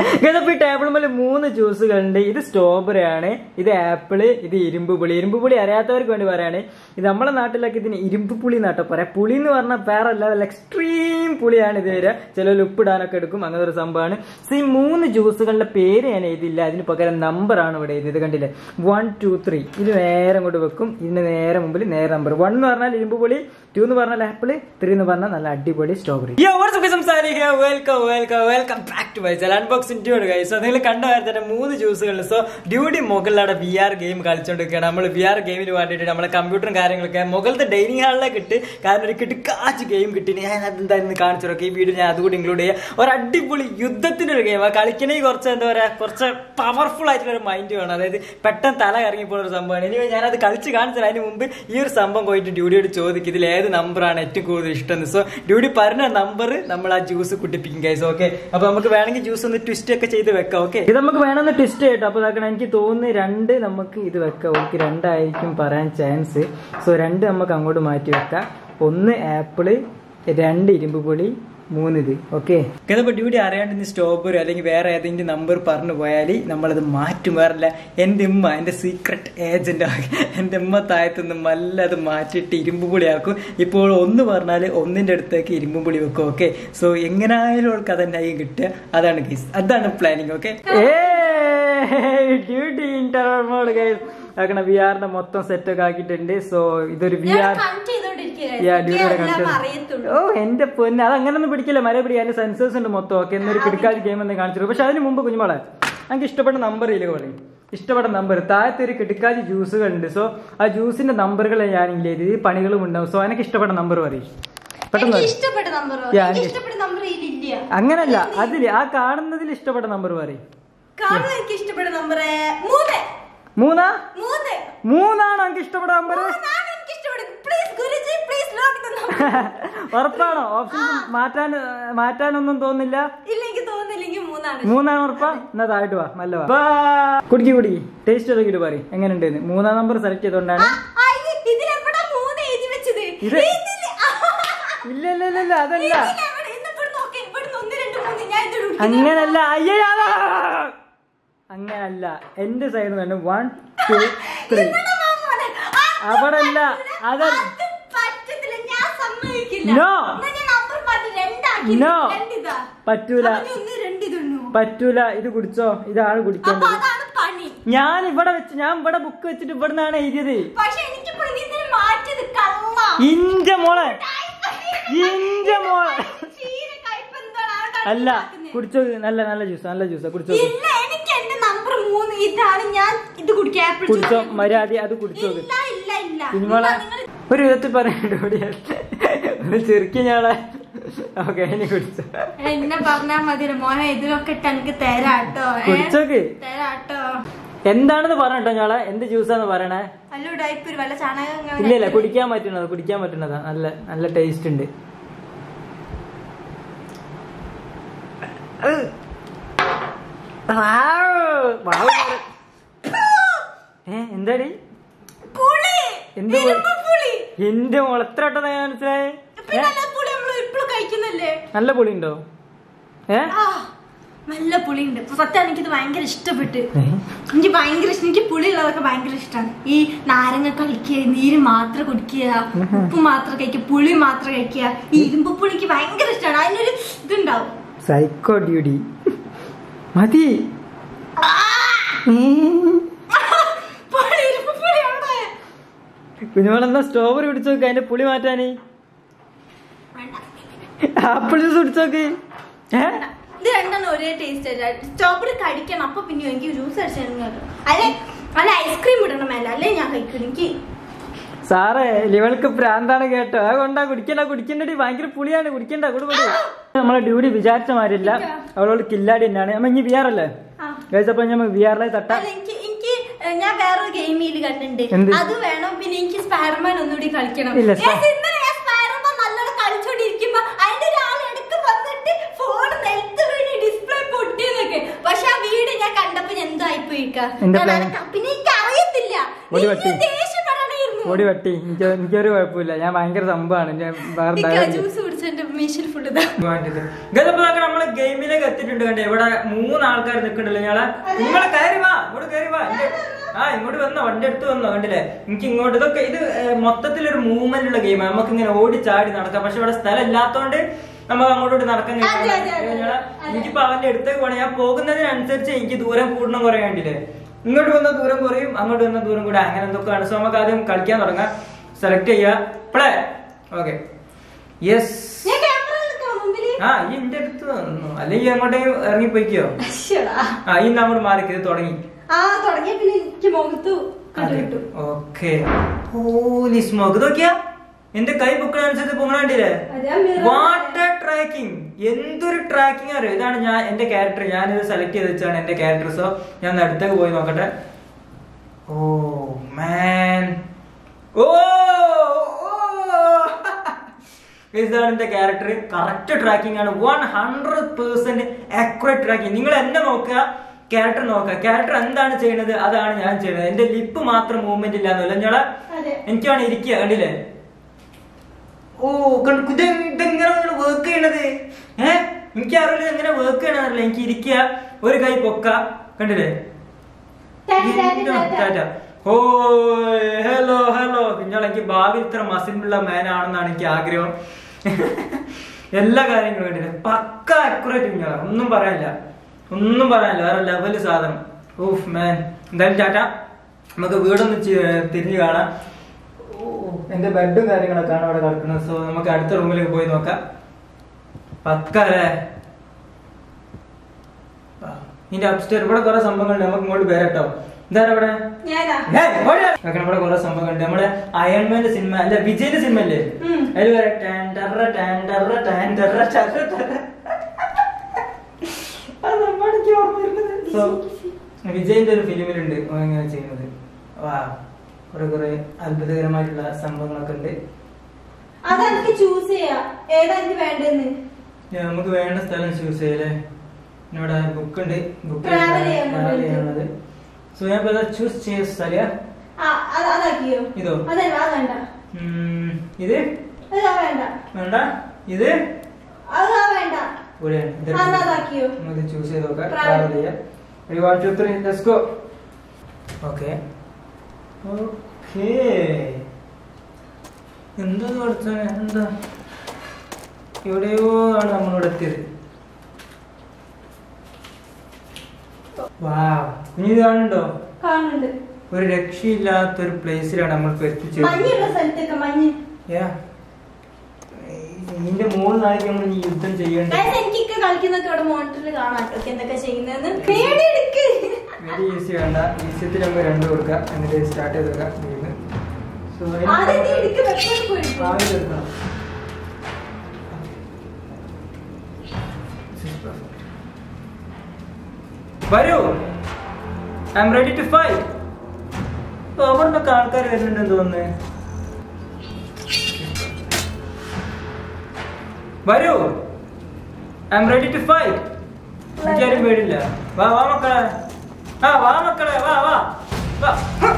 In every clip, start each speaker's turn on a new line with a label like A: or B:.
A: ഇതിപ്പോ ഈ ടേബിൾ മേലെ മൂന്ന് ജ്യൂസുകളുണ്ട് ഇത് സ്ട്രോബെറി ആണ് ഇത് ആപ്പിള് ഇത് ഇരുമ്പ് പുളി ഇരുമ്പ് പുളി അറിയാത്തവർക്ക് വേണ്ടി പറയാണ് ഇത് നമ്മളെ നാട്ടിലൊക്കെ ഇതിന് ഇരുമ്പ് പുളി എന്നാട്ടോ പറയാം പുളി എന്ന് പറഞ്ഞാൽ വേറെ ലെവൽ എക്സ്ട്രീം പുളിയാണ് ഇത് വരിക ചില ഉപ്പിടാനൊക്കെ എടുക്കും അങ്ങനെ ഒരു സംഭവമാണ് സോ ഈ മൂന്ന് ജ്യൂസുകളുടെ പേര് ഞാൻ എഴുതിയില്ല അതിന് പകരം നമ്പർ ആണ് ഇവിടെ എഴുതിയത് കണ്ടില്ലേ വൺ ടു ത്രീ ഇത് നേരെ കൊണ്ട് വെക്കും ഇതിന് നേരെ മുമ്പിൽ നേരെ നമ്പർ വൺ എന്ന് പറഞ്ഞാൽ ഇരുമ്പ് പുളി ടു എന്ന് പറഞ്ഞാൽ ആപ്പിള് ത്രീ എന്ന് പറഞ്ഞാൽ നല്ല അടിപൊളി സ്ട്രോബെറി സംസാരിക്കുക welcome welcome welcome back to my channel unboxing dude guys so നിങ്ങൾ കണ്ട കാര്യം തന്നെ മൂന്ന് ജ്യൂസുകൾ സോ ഡ്യൂഡി മുകളിലവിടെ വി ആർ ഗെയിം കളിച്ചുകൊണ്ടിരിക്കുകയാണ് നമ്മൾ വി ആർ ഗെയിമിന് വേണ്ടിയിട്ട് നമ്മളെ കമ്പ്യൂട്ടറും കാര്യങ്ങളൊക്കെ മുകളിലത്തെ ഡൈനിങ് ഹാളിലേക്ക് ഇട്ട് കാരണം ഒരു കിട്ടുക്കാച്ച് ഗെയിം കിട്ടി ഞാൻ അതെന്തായിരുന്നു കാണിച്ചു നോക്കി ഈ വീഡിയോ ഞാൻ അതുകൂടി ഇൻക്ലൂഡ് ചെയ്യാം ഒരു അടിപൊളി യുദ്ധത്തിന്റെ ഒരു ഗെയിം ആ കളിക്കണമെങ്കിൽ കുറച്ച് എന്താ പറയാ കുറച്ച് പവർഫുൾ ആയിട്ടുള്ള ഒരു മൈൻഡ് വേണം അതായത് പെട്ടെന്ന് തല കറങ്ങിപ്പോൾ ഒരു സംഭവമാണ് ഇനി ഞാനത് കളിച്ച് കാണിച്ചത് അതിന് മുമ്പ് ഈ ഒരു സംഭവം പോയിട്ട് ഡ്യൂഡിയോട് ചോദിക്കും ഇതിൽ ഏത് നമ്പറാണ് ഏറ്റവും കൂടുതൽ ഇഷ്ടം സോ ഡ്യൂഡി പറഞ്ഞ നമ്പർ നമ്മൾ ആ ജ്യൂസ് കുട്ടിപ്പിക്കും ഗൈസ് ഓക്കെ അപ്പൊ നമുക്ക് വേണമെങ്കിൽ ജ്യൂസ് ഒന്ന് ട്വിസ്റ്റ് ഒക്കെ ചെയ്ത് വെക്കാം ഓക്കെ ഇത് നമുക്ക് വേണമെന്ന് ട്വിസ്റ്റ് ചെയ്യട്ടോ അപ്പൊ ഇതാക്കണം എനിക്ക് തോന്നുന്നു രണ്ട് നമുക്ക് ഇത് വെക്കാം ഓക്കെ രണ്ടായിരിക്കും പറയാൻ ചാൻസ് സോ രണ്ട് നമുക്ക് അങ്ങോട്ട് മാറ്റി വെക്കാം ഒന്ന് ആപ്പിള് രണ്ട് ഇരുമ്പ് പൊടി മൂന്നിത് ഓക്കെ ഇതിപ്പോ ഡ്യൂട്ടി അറിയാണ്ട് ഇനി സ്ട്രോബെറി അല്ലെങ്കിൽ വേറെ ഏതെങ്കിലും നമ്പർ പറഞ്ഞു പോയാൽ നമ്മളത് മാറ്റും വേറല്ല എൻ്റെ ഉമ്മ എൻ്റെ സീക്രട്ട് ഏജന്റ് എൻ്റെ ഉമ്മ താഴത്തുനിന്ന് മല്ല അത് മാറ്റിയിട്ട് ഇരുമ്പ് പൊളിയാക്കും ഇപ്പോൾ ഒന്ന് പറഞ്ഞാൽ ഒന്നിന്റെ അടുത്തേക്ക് ഇരുമ്പ് പൊളി വെക്കും ഓക്കെ സോ എങ്ങനായാലും അവൾക്ക് അതെന്നായി കിട്ടുക അതാണ് കേസ് അതാണ് planning okay duty interval mode guys ആക്കണം വി ആറിന്റെ മൊത്തം സെറ്റ് ഒക്കെ ആക്കിയിട്ടുണ്ട് സോ ഇതൊരു വി ആർ യാ, ഡ്യൂട്ടിയുടെ content. ഓ എന്റെ പൊന്നെ അത് അങ്ങനൊന്നും പിടിക്കില്ല മര പിടിക്കാൻ അതിന്റെ സെൻസേഴ്സ് ഉണ്ട് മൊത്തം ഒക്കെ എന്നൊരു കിടക്കാതി ഗെയിം എന്ന് കാണിച്ചു പക്ഷെ അതിന് മുമ്പ് കുഞ്ഞുമോളെ എനിക്ക് ഇഷ്ടപ്പെട്ട നമ്പർ ഇല്ല പറയും ഇഷ്ടപ്പെട്ട നമ്പർ താഴത്തെ ഒരു കിടക്കാതി ജ്യൂസുകൾ ഉണ്ട് സോ ആ ജ്യൂസിന്റെ നമ്പറുകൾ ഞാനില്ല ഇത് പണികളും ഉണ്ടാവും സോ എനിക്ക് ഇഷ്ടപ്പെട്ട നമ്പർ പറയും പെട്ടെന്ന് പറയ്.
B: ഇഷ്ടപ്പെട്ട നമ്പർ
A: യാ,
B: എനിക്ക്
A: എനിക്ക്
B: ഇഷ്ടപ്പെട്ട നമ്പർ ഇതില്ല
A: അങ്ങനല്ല അതില് ആ കാണുന്നതിൽ ഇഷ്ടപ്പെട്ട നമ്പർ പറയും
B: കാരണം എനിക്ക് ഇഷ്ടപ്പെട്ട നമ്പർ മൂന്ന്
A: മൂന്നാ
B: മൂന്ന്
A: മൂന്നാണ് എനിക്ക് ഇഷ്ടപ്പെട്ട നമ്പർ
B: മൂന്നാണ് എനിക്ക് ഇഷ്ടപ്പെട്ടത് പ്ലീസ് ഗുരുജി പ്ലീസ് ലോക്ക് തന്നു
A: ഉറപ്പാണോ ഓപ്ഷൻ മാറ്റാൻ മാറ്റാനൊന്നും തോന്നില്ല
B: ഇല്ല എനിക്ക് തോന്നുന്നില്ലെങ്കിൽ മൂന്നാണ്
A: മൂന്നാം ഉറപ്പാ എന്നാ താഴോട്ട് വാ നല്ല വാ കുടിക്കി കുടി ടേസ്റ്റ് നോക്കിട്ട് പറയും എങ്ങനെയുണ്ട് മൂന്നാം നമ്പർ സെലക്ട് ചെയ്തോണ്ടാണ്
B: ആ, ഇത് ഇതിലെവിടാ മൂന്ന് എഴുതി വെച്ചത്
A: ഇത്-
B: ഇതില്
A: ഇല്ല ഇല്ല ഇല്ല ഇല്ല അതല്ല
B: ഇതിലെവിടെ? ഇന്ന് ഇവിടുന്ന് നോക്ക്. ഇവിടുന്ന് ഒന്ന് രണ്ട് മൂന്ന് ഞാൻ ഇത് എടുക്കുന്നു.
A: അങ്ങനല്ല അയ്യേ അതാ. അങ്ങനല്ല എന്റെ സൈഡിൽ നിന്ന് വൺ ടു ത്രീ
B: ഇവിടെ വാ മോനെ. ആ,
A: അവിടെ അല്ല അത്
B: അത് പറ്റത്തില്ല. ഞാൻ സമ്മതിക്കില്ല.
A: No.
B: എന്നാ ഞാൻ number മാറ്റി രണ്ടാക്കി.
A: No.
B: രണ്ടിതാ.
A: പറ്റൂല
B: അപ്പൊ നീ ഒന്ന് രണ്ട് ഇടുന്നു.
A: പറ്റൂല ഇത് കുടിച്ചോ ഇതാണ്
B: അപ്പൊ
A: കുടിക്കേണ്ടത്
B: അതാണ് പണി
A: ഞാൻ ഇവിടെ വെച്ച് ഞാൻ ഇവിടെ ബുക്ക് വെച്ചിട്ട് ഇവിടെ നിന്നാണ് എഴുതിയത്
B: പക്ഷെ എനിക്ക് നീ ഇതിന് മാറ്റിയത് കള്ള
A: ഇഞ്ച മോളെ ഇഞ്ച മോളെ
B: ചീര കയ്പെന്താണ് ആ
A: അല്ല
B: ഉണ്ടാക്കുന്നത്?
A: കുടിച്ചോ നല്ല നല്ല ജ്യൂസ് നല്ല ജ്യൂസാ കുടിച്ചോ
B: ഇല്ല എനിക്ക് എന്റെ നമ്പർ മൂന്ന് ഇതാണ് ഞാൻ ഇത് കുടിക്കാൻ ആപ്പിൾ
A: കുടിച്ചോ
B: ജ്യൂസ്
A: മര്യാദ അത് കുടിച്ചോ
B: ഇല്ല ഇല്ല ഇല്ല
A: കുഞ്ഞുമോളെ
B: നിങ്ങൾ
A: ഒരു വിധത്തിൽ പറയണ്ട ചെറുക്കി ഞാളെ ഓക്കെ ഇനി കുടിച്ചോ
B: എന്നെ പറഞ്ഞാ മതി മോനെ ഇതിലൊക്കെ ഇട്ട് എനിക്ക് തരാട്ടോ ഏ?
A: കുടിച്ചോക്ക്
B: തരാട്ടോ
A: എന്താണെന്ന് പറഞ്ഞോ ഞാളെ എന്ത് ജ്യൂസാന്ന് പറയണേ
B: അല്ല ഉടായിപ്പ് വല്ല ചാണകം
A: ഇല്ല ഇല്ല കുടിക്കാൻ പറ്റുന്നത് കുടിക്കാൻ പറ്റുന്നതാ നല്ല നല്ല ടേസ്റ്റ് ഉണ്ട് ഏ എന്താടി
B: പുളി
A: എന്ത് പുളി?
B: ഇരുമ്പ് പുളി
A: എന്റെ മുളത്ര വട്ടം ഞാൻ മനസ്സിലായേ
B: പിന്നെ നല്ല പുളി നമ്മൾ ഇപ്പോഴും കഴിക്കുന്നല്ലേ
A: നല്ല പുളി ഉണ്ടോ ഏ
B: ആ നല്ല പുളിയുണ്ട് ഇപ്പൊ സത്യം എനിക്കിത് ഭയങ്കര ഇഷ്ടപ്പെട്ട് എനിക്ക് ഭയങ്കര ഇഷ്ടം എനിക്ക് പുളിയുള്ളതൊക്കെ ഭയങ്കര ഇഷ്ടമാണ് ഈ നാരങ്ങ കളിക്കുക നീര് മാത്രം കുടിക്കുക ഉപ്പ് മാത്രം കഴിക്കുക പുളി മാത്രം കഴിക്കുക ഈ ഇരുമ്പ് പുളിക്ക് ഭയങ്കര ഇഷ്ടമാണ് അതിനൊരു ഇതുണ്ടാവും
A: സൈക്കോ ഡ്യൂട്ടി മതി
B: പുളി, ഇരുമ്പ് പുളി അവിടെ.
A: കുഞ്ഞുമോളെന്താ സ്ട്രോബെറി പിടിച്ചു നോക്ക് അതിന്റെ പുളി മാറ്റാന്
B: വേണ്ട.
A: ആപ്പിൾ ജ്യൂസ് പിടിച്ചു നോക്ക് ഏ
B: ഇത് രണ്ടെണ്ണം ഒരേ ടേസ്റ്റ് സ്ട്രോബെറി കടിക്കണം അപ്പൊ പിന്നെ എനിക്ക് ജ്യൂസ് അടിച്ചു അല്ലെ അല്ല ഐസ്ക്രീം ഇടണം മേലെ അല്ലേ ഞാൻ കഴിക്കും എനിക്ക്
A: സാറേ ലിവൾക്ക് പ്രാന്താണ് കേട്ടോ അത് കൊണ്ടാ കുടിക്കണ്ട കുടിക്കണ്ടടി ഭയങ്കര പുളിയാണ് കുടിക്കണ്ട കൊടുപടി നമ്മളെ ഡ്യൂട്ടി വിചാരിച്ച മാതിരില്ല അവളോട് കില്ലാടി തന്നെയാണ് നമ്മ ഇനി വിയാറല്ലേ
B: ആ
A: കഴിച്ചപ്പോ നമ്മൾ വിയാറിലെ തട്ട
B: അല്ല, എനിക്ക് എനിക്ക് ഏഹ്, ഞാൻ വേറൊരു ഗെയിമിൽ കണ്ടിട്ടുണ്ട്
A: എന്ത്?
B: അത് വേണം പിന്നെ എനിക്ക് സ്പൈഡർമാൻ ഒന്നുകൂടി കളിക്കണം
A: ഇല്ല,
B: Yes, ഇന്നലെ ഞാൻ സ്പൈഡർമാൻ നല്ലോണം കളിച്ചോണ്ടിരിക്കുമ്പോ അതിന്റെ ഒരാൾ എടുത്ത് വന്നിട്ട് ഫോൺ നിലത്ത് വീണ് ഡിസ്പ്ലേ പൊട്ടിയെന്നൊക്കെ പക്ഷെ ആ വീട് ഞാൻ കണ്ടപ്പോ ഞാൻ എന്തായി പോയിക്കാ
A: എന്താ
B: ഞാൻ
A: plan?
B: അനക്ക- പിന്നെ എനിക്ക് അറിയത്തില്ല
A: ഓടി
B: നീ
A: വട്ടി.
B: ദേഷ്യപ്പെടണമായിരുന്നു
A: ഓടി വെട്ടി എനിക്ക് എനിക്കൊരു കുഴപ്പമില്ല ഞാൻ ഭയങ്കര സംഭവമാണ് ഞാൻ വേറെ
B: നിക്ക,
A: dialogue-
B: ജ്യൂസ് കുടിച്ച് എന്റെ മീശിൽ ഫുള്ള് എടുത്തതാ
A: ഗതപ്പോ നമ്മള് ഗെയിമിലേക്ക് എത്തിയിട്ടുണ്ട് കണ്ടേ ഇവിടെ മൂന്ന് ആൾക്കാർ നിൽക്കണ്ടല്ലോ ഞങ്ങളെ നിങ്ങളെ കയറി വാ ഇങ്ങോട്ട് കയറി വാ ഇന്റെ- ആ ഇങ്ങോട്ട് വന്നോ വണ്ടി എടുത്ത് വന്നോ കണ്ടില്ലേ എനിക്ക് ഇങ്ങോട്ട് ഇതൊക്കെ ഇത് ഏഹ്, മൊത്തത്തിലൊരു മൂവ്മെന്റ് ഉള്ള ഗെയിമാണ് നമുക്ക് ഇങ്ങനെ ഓടി ചാടി നടക്കാം പക്ഷെ ഇവിടെ സ്ഥലം ഇല്ലാത്തോണ്ട് നമുക്ക് അങ്ങോട്ട് നടക്കാൻ
B: അതെ, അതെ, അതെ,
A: കഴിയില്ല
B: അതെ.
A: എനിക്കിപ്പോ അവന്റെ അടുത്തേക്ക് പോകണം ഞാൻ പോകുന്നതിനനുസരിച്ച് എനിക്ക് ദൂരം കൂടണം കുറയാൻ വേണ്ടിയില്ലേ ഇങ്ങോട്ട് വന്ന ദൂരം കുറയും അങ്ങോട്ട് വന്ന ദൂരം കൂടെ അങ്ങനെ എന്തൊക്കെയാണ് സോ നമുക്ക് ആദ്യം കളിക്കാൻ തുടങ്ങാം സെലക്ട് ചെയ്യാ പ്ലേ ഓക്കെ യെസ്
B: ഞാൻ ക്യാമറ എടുക്കാം മുമ്പില്
A: ആ ഈ എന്റെ അടുത്ത് വന്നു അല്ലെങ്കിൽ അങ്ങോട്ടേക്ക് ഇറങ്ങിപ്പോയിക്കോ
B: അശ്ശടാ.
A: ആ ഈ അങ്ങോട്ട് മാറിക്ക് ഇത് തുടങ്ങി
B: ആ തുടങ്ങിയ പിന്നെ എനിക്ക് മുഖത്ത് കണ്ടു കിട്ടും
A: ഓക്കെ ഹോലി സ്മോക്ക് നോക്കിയാ എന്റെ കൈ പൊക്കണനുസരിച്ച് പൊങ്ങണണ്ടില്ലേ
B: അത് ഞാൻ mirror
A: വാട്ടർ ട്രാക്കിംഗ് എന്തൊരു ട്രാക്കിംഗ് അറിയോ ഇതാണ് ഞാൻ എന്റെ ക്യാരക്ടർ ഞാൻ ഇത് സെലക്ട് ചെയ്ത് വെച്ചാണ് എന്റെ ക്യാരക്ടർ സോ ഞാൻ ഒന്ന് അടുത്തേക്ക് പോയി നോക്കട്ടെ ഓ മാൻ ഓ ഇതാണ് എന്റെ ക്യാരക്ടർ കറക്റ്റ് ട്രാക്കിംഗ് ആണ് one hundred percent accurate tracking നിങ്ങൾ എന്നെ നോക്കുക ക്യാരക്ടർ നോക്കുക ക്യാരക്ടർ എന്താണ് ചെയ്യുന്നത് അതാണ് ഞാൻ ചെയ്യുന്നത് എന്റെ ലിപ്പ് മാത്രം മൂവ്മെന്റ് ഇല്ലാന്നല്ല ഞങ്ങളെ
B: അതെ
A: എനിക്കാണ് ഇരിക്കുക കണ്ടില്ലേ ഓ കണ്ട് ഇത് ഇതെങ്ങനെ വർക്ക് ചെയ്യണത് ഏ എനിക്ക് അറിയില്ല എങ്ങനെ വർക്ക് ചെയ്യണമെന്നറിയില്ല എനിക്ക് ഇരിക്കുക ഒരു കൈ പൊക്ക കണ്ടില്ലേ
B: ടാറ്റ, ടാറ്റ, ടാറ്റ.
A: ടാറ്റ. ഓ ഹലോ ഹലോ കുഞ്ഞോളെ എനിക്ക് ഭാവി ഇത്ര മസിലുള്ള മാൻ ആണെന്നാണ് എനിക്ക് ആഗ്രഹം എല്ലാ കാര്യങ്ങളും വേണ്ടില്ല പക്ക അക്യുറേറ്റ് കുഞ്ഞോളെ ഒന്നും പറയാനില്ല ഒന്നും പറയാനില്ല വേറെ ലെവല് സാധനം ഓഫ് മാൻ എന്തായാലും ടാറ്റ നമുക്ക് വീടൊന്ന് ചി- തിരിഞ്ഞു കാണാം ഓ എന്റെ ബെഡും കാര്യങ്ങളൊക്കെ ആണ് അവിടെ കിടക്കുന്നത് സോ നമുക്ക് അടുത്ത റൂമിലേക്ക് പോയി നോക്കാം പക്ക അല്ലേ ആ, ഇതിന്റെ അപ്സ്റ്റേർ ഇവിടെ കുറെ സംഭവങ്ങളുണ്ട് നമുക്ക് ഇങ്ങോട്ട് വരട്ടോ എന്താ ഇവിടെ
B: ഞാനാ
A: ഏയ്, ഓടി വാ. കാക്കന, ഇവിടെ കുറെ സംഭവങ്ങളുണ്ട് നമ്മുടെ അയൺമാന്റെ സിനിമ അല്ല വിജയന്റെ സിനിമ അല്ലേ
B: ഉം.
A: അതിൽ വരെ ടാൻ ടറ ടാൻ ടറ ടാൻ ടറ ടറ ടറ. അത് സംഭവമാണ് എനിക്ക് ഓർമ്മ വരുന്നത്. So, വിജയന്റെ ഒരു ഫിലിമിലുണ്ട് ഓൻ ഇങ്ങനെ ചെയ്യുന്നത് വാ കുറെ കുറെ അത്ഭുതകരമായിട്ടുള്ള സംഭവങ്ങളൊക്കെ ഉണ്ട്
B: അതെനിക്ക് ചൂസ് ചെയ്യാ ഏതാ എനിക്ക് വേണ്ടെന്ന്
A: ഞാൻ നമുക്ക് വേണ്ട സ്ഥലം ചൂസ് ചെയ്യല്ലേ ഇവിടെ ബുക്ക് ഉണ്ട് ബുക്ക്
B: Travel ചെയ്യാൻ
A: ട്രാവൽ
B: വേണ്ടി.
A: ചെയ്യാനുള്ളത് സോ ഞാൻ ഇപ്പൊ ചൂസ് ചെയ്ത സ്ഥല
B: ആ അത് അതാക്കിയോ
A: ഇതോ?
B: അതല്ല അത് വേണ്ട
A: ഉം, ഇത്
B: അത് ആ വേണ്ട
A: വേണ്ട ഇത്
B: അത് ആ വേണ്ട
A: ഇവിടെയാണ് ഇത്
B: ആ, എന്നാ അതാക്കിയോ
A: നമുക്ക് ചൂസ് ചെയ്ത് നോക്കാം
B: Travel.
A: ട്രാവൽ ചെയ്യാം ഒരു one two three let's go okay okay എന്താ പഠിച്ചേ എന്താ എവിടെയോ ആണ് നമ്മളിവിടെ എത്തിയത് വാ കുഞ്ഞിത് കാണുന്നുണ്ടോ
B: കാണുന്നുണ്ട്
A: ഒരു രക്ഷയില്ലാത്തൊരു പ്ലേസിലാണ് നമ്മൾ ഇപ്പൊ എത്തിച്ചത്
B: മഞ്ഞുള്ള സ്ഥലത്തൊക്കെ മഞ്ഞ്
A: Yeah. ഇതിന്റെ മുകളിലായിരിക്കും നമ്മൾ ഈ യുദ്ധം ചെയ്യേണ്ടത്
B: Guys, എനിക്കൊക്കെ കളിക്കുന്നൊക്കെ ഇവിടെ മോണിറ്ററിൽ കാണാം ഒക്കെ എന്തൊക്കെ ചെയ്യുന്നതെന്ന് പേടി എടുക്ക്
A: വെരി ഈസി വേണ്ട ഈസിയത്തിൽ നമ്മൾ രണ്ട് കൊടുക്കുക എന്നിട്ട് സ്റ്റാർട്ട് ചെയ്ത് വെക്കാം ഗെയിം സോ
B: ആദ്യം നീ എടുക്ക് വെക്കാൻ പോയിട്ട്
A: ആദ്യം എടുക്കണം വരൂ I'm ready to fight അവിടെ നിന്നൊക്കെ ആൾക്കാർ വരുന്നുണ്ടെന്ന് തോന്നുന്നേ വരൂ I'm ready to fight എനിക്കാരും പേടില്ല വാ വാ മക്കളെ ആ വാ മക്കളെ വാ വാ വാ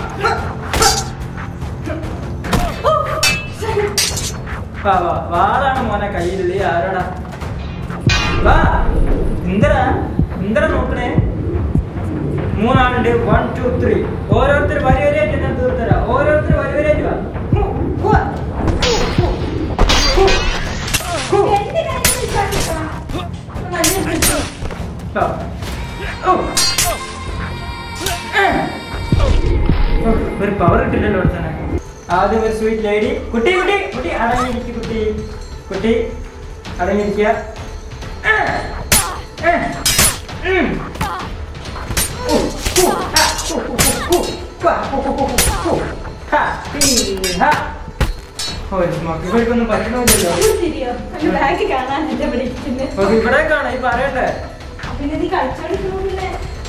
A: വാ വാ വാളാണ് മോനെ കയ്യിലില്ലേ ആരോടാ വാ എന്തരാ എന്തരാ നോക്കണേ മൂന്നാളുണ്ട് വൺ ടു ത്രീ ഓരോരുത്തർ വരി വരിയായിട്ട് ഞാൻ തീർത്തരാ ഓരോരുത്തർ വരി വരിയായിട്ട് വാ ഹു, ഹു, ഹു, ഹു, ഹു.
B: എന്റെ കയ്യിൽ പിടിച്ചാ മഞ്ഞ് പിടിച്ചു.
A: ആ. ഓ. ഏ. ഓ, ഒരു പവർ കിട്ടില്ലല്ലോ അടുത്തന്നെ ആദ്യം ഒരു സ്വീറ്റ് ലേഡി കുട്ടി കുട്ടി കുട്ടി അടങ്ങിയിരിക്കും കുട്ടി കുട്ടി അടങ്ങിയിരിക്കുക ഏ. ഏ. ഉം. ഓ, ഹു, ഹാ, ഹു, ഹു, ഹു, ഹു. ഹുവാ, ഹു, ഹു, ഹു, ഹു, ഹു. ഹാ, ഹീ, ഹാ. ഓ, സ്മോക്ക് ഇവർക്കൊന്നും പറ്റണമില്ലല്ലോ
B: ഇത് ശരിയോ ഒരു ബാഗ് കാണാൻ എന്റെ ഇവിടെ ഇരിക്കുന്നത്
A: ഓക്കെ ഇവിടെ കാണാം ഈ പറയട്ടെ
B: പിന്നെ നീ കളിച്ചോണ്ടിരിക്കുന്നില്ലേ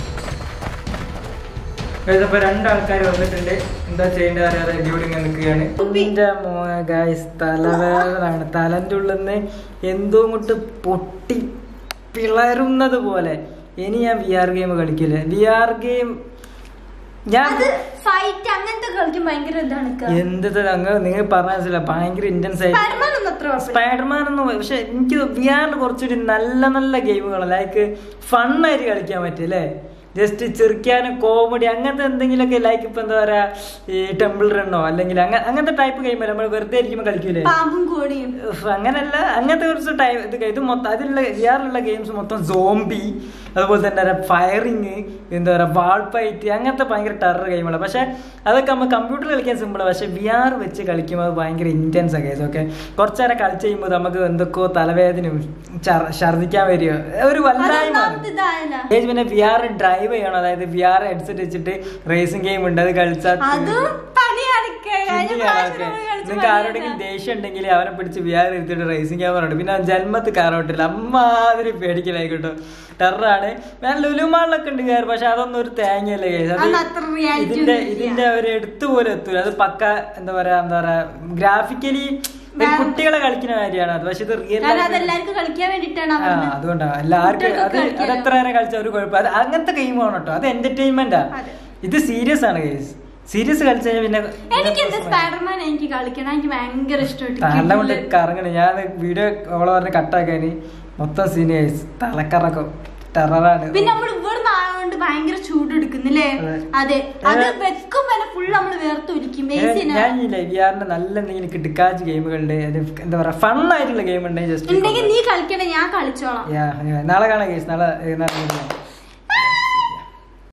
A: ഇപ്പൊ രണ്ടാൾക്കാർ വന്നിട്ടുണ്ട് എന്താ ചെയ്യേണ്ടത് അറിയാതെ ഡ്യൂട്ടിങ് നിൽക്കുകയാണ് എന്റെ മോനെ ഗായ്സ് തലവേദനാണ് തലന്റെ ഉള്ളിൽ നിന്ന് എന്തോ കൊണ്ട് പൊട്ടി പിളരുന്നത് പോലെ ഇനി ഞാൻ വി ആർ ഗെയിം കളിക്കില്ല വി ആർ ഗെയിം ഞാൻ
B: അത് ഫൈറ്റ് അങ്ങനത്തെ കളിക്കും ഭയങ്കര ഇതാണ് ഇക്ക.
A: എന്ത് അങ്ങ് നിങ്ങൾ പറഞ്ഞ മനസ്സിലാ ഭയങ്കര ഇന്റൻസ് ആയിട്ട്
B: സ്പൈഡർമാൻ ഒന്നും അത്ര കുഴപ്പമില്ല.
A: സ്പൈഡർമാൻ ഒന്നും പക്ഷെ എനിക്ക് വി ആറിൽ കുറച്ചൊരു നല്ല നല്ല ഗെയിമുകൾ ലൈക്ക് ഫണ്ണായിട്ട് കളിക്കാൻ പറ്റും അല്ലേ ജസ്റ്റ് ചിരിക്കാനും കോമഡി അങ്ങനത്തെ എന്തെങ്കിലുമൊക്കെ ലൈക്ക് ഇപ്പൊ എന്താ പറയാ ഈ ടെമ്പിൾ റണ്ണോ അല്ലെങ്കിൽ അങ്ങ- അങ്ങനത്തെ ടൈപ്പ് ഗെയിം നമ്മൾ വെറുതെ ഇരിക്കുമ്പോൾ കളിക്കൂലേ
B: പാമ്പും കോടിയും
A: ഉഫ്, അങ്ങനല്ല അങ്ങനത്തെ കുറച്ച് ടൈം ഇത് ഇത് മൊത്തം അതിലുള്ള വിആറിലുള്ള ഗെയിംസ് മൊത്തം സോംബി അതുപോലെ തന്നെ ഫയറിങ് എന്താ പറയുക വാൾ ഫൈറ്റ് അങ്ങനത്തെ ഭയങ്കര ടെറർ ഗെയിമുകളാണ് പക്ഷെ അതൊക്കെ നമ്മൾ കമ്പ്യൂട്ടറിൽ കളിക്കാൻ സിമ്പിളാണ് പക്ഷെ വി ആർ വെച്ച് കളിക്കുമ്പോൾ അത് ഭയങ്കര ഇൻറ്റൻസ് ഒക്കെ ഇതൊക്കെ കുറച്ച് നേരം കളിച്ച് കഴിയുമ്പോൾ നമുക്ക് എന്തൊക്കെയോ തലവേദനയും ഛർ- ഛർദ്ദിക്കാൻ വരികയോ ഒരു വല്ലായ്മ
B: അതൊന്നാമത് ഇതായല്ല
A: ഏജ് പിന്നെ വി ആർ ഡ്രൈവ് ചെയ്യണം അതായത് വി ആർ ഹെഡ്സെറ്റ് വെച്ചിട്ട് റേസിംഗ് ഗെയിം ഉണ്ട് അത് കളിച്ചാൽ
B: അതും പണിയാണ് ഇക്ക. കഴിഞ്ഞ പ്രാവശ്യം നമ്മൾ കളിച്ച
A: നിങ്ങൾക്ക് ആരോടെങ്കിലും
B: പണിയാണ്.
A: ദേഷ്യം ഉണ്ടെങ്കിൽ അവനെ പിടിച്ച് വിയാർ എടുത്തിട്ട് റേസിംഗ് ക്യാമറ ഉണ്ട് പിന്നെ അവൻ ജന്മത്ത് കാറോട്ടില്ല അമ്മാതിരി പേടിക്കലായിക്കോട്ടോ ടെററാണ് ഞാൻ ലുലുമാളിലൊക്കെ ഉണ്ട് കയറി പക്ഷെ അതൊന്നും ഒരു തേങ്ങയല്ലേ guys. അത്
B: അതൊന്നും അത്ര reality
A: ഇതിന്റെ
B: ഒന്നും ഇല്ല.
A: ഇതിന്റെ ഒരു എടുത്തു പോലും എത്തൂല അത് പക്ക എന്താ പറയാ എന്താ പറയാ ഗ്രാഫിക്കലി
B: വേറെ-
A: കുട്ടികളെ കളിക്കുന്ന കാര്യമാണ് അത് പക്ഷെ ഇത് റിയൽ
B: കാരണം അതെല്ലാവർക്കും കളിക്കാൻ വേണ്ടിയിട്ടാണ്
A: ആ
B: അവർ
A: അതുകൊണ്ടാണ് എല്ലാവർക്കും അത്
B: കുട്ടികൾക്കൊക്കെ
A: അത്
B: കളിക്കാലോ.
A: എത്ര നേരം കളിച്ച ഒരു കുഴപ്പം അത് അങ്ങനത്തെ ഗെയിമാണ് കേട്ടോ അത് എന്റർടൈൻമെന്റാ
B: അതെ.
A: ഇത് സീരിയസ് ആണ് കേസ് സീരിയസ് കളിച്ചു കഴിഞ്ഞാൽ പിന്നെ
B: എനിക്ക് എന്താ സ്പൈഡർമാൻ എനിക്ക് കളിക്കണം എനിക്ക് ഭയങ്കര
A: തല കൊണ്ട്
B: ഇഷ്ടപ്പെട്ടു
A: കറങ്ങണം ഞാൻ വീഡിയോ ഓളെ പറഞ്ഞ് കട്ടാക്കാന് മൊത്തം സീനിയേഴ്സ് തലക്കറക്കം ടെററാണ്
B: പിന്നെ നമ്മൾ ഇവിടുന്ന് ആയതുകൊണ്ട് ഭയങ്കര ചൂട് എടുക്കുന്നില്ലേ
A: അതെ.
B: അതെ അത്
A: ഏ-
B: വെക്കും വരെ ഫുൾ നമ്മൾ വേർത്തൊലിക്കും
A: ഞാൻ ഈ വിആറിന്റെ നല്ല എന്തെങ്കിലും കിടക്കാച്ച് ഗെയിമുകളുണ്ട് അത് എന്താ പറയാ ഫൺ ആയിട്ടുള്ള ഗെയിം ഉണ്ടെങ്കിൽ
B: ഉണ്ടെങ്കിൽ
A: ജസ്റ്റ്
B: നീ കളിക്കണേ ഞാൻ കളിച്ചോളാം
A: നാളെ കാണാം കേസ് നാളെ നാളെ